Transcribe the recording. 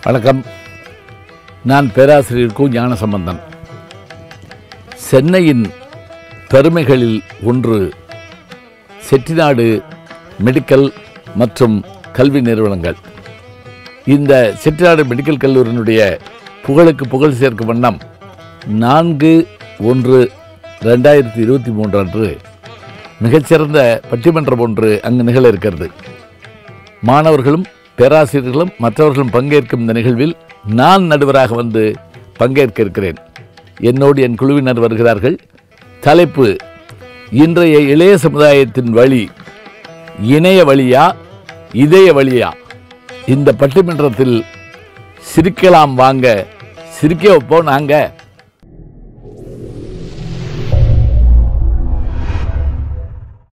வணக்கம் நான் பேராசிரியர் கு ஞானசம்பந்தன் சென்னையின் பெருமைகளில் ஒன்று செட்டிநாடு மெடிக்கல் மற்றும் கல்வி நிறுவனங்கள் இந்த செட்டிநாடு மெடிக்கல் கல்லூரியினுடைய புகழுக்கு புகழ் சேர்க்கும் வண்ணம் நான்கு ஒன்று ரெண்டாயிரத்தி இருபத்தி மூன்று அன்று மிகச்சிறந்த பட்டிமன்றம் ஒன்று அங்கு நிகழ இருக்கிறது மாணவர்களும் பேராசிரியர்களும் மற்றவர்களும் பங்கேற்கும் இந்த நிகழ்வில் நான் நடுவராக வந்து பங்கேற்க இருக்கிறேன் என்னோடு என் குழுவினர் வருகிறார்கள் தலைப்பு இன்றைய இளைய சமுதாயத்தின் வழி இணைய வழியா இதய வழியா இந்த பட்டிமன்றத்தில் சிரிக்கலாம் வாங்க சிரிக்க வைப்போம் நாங்கள்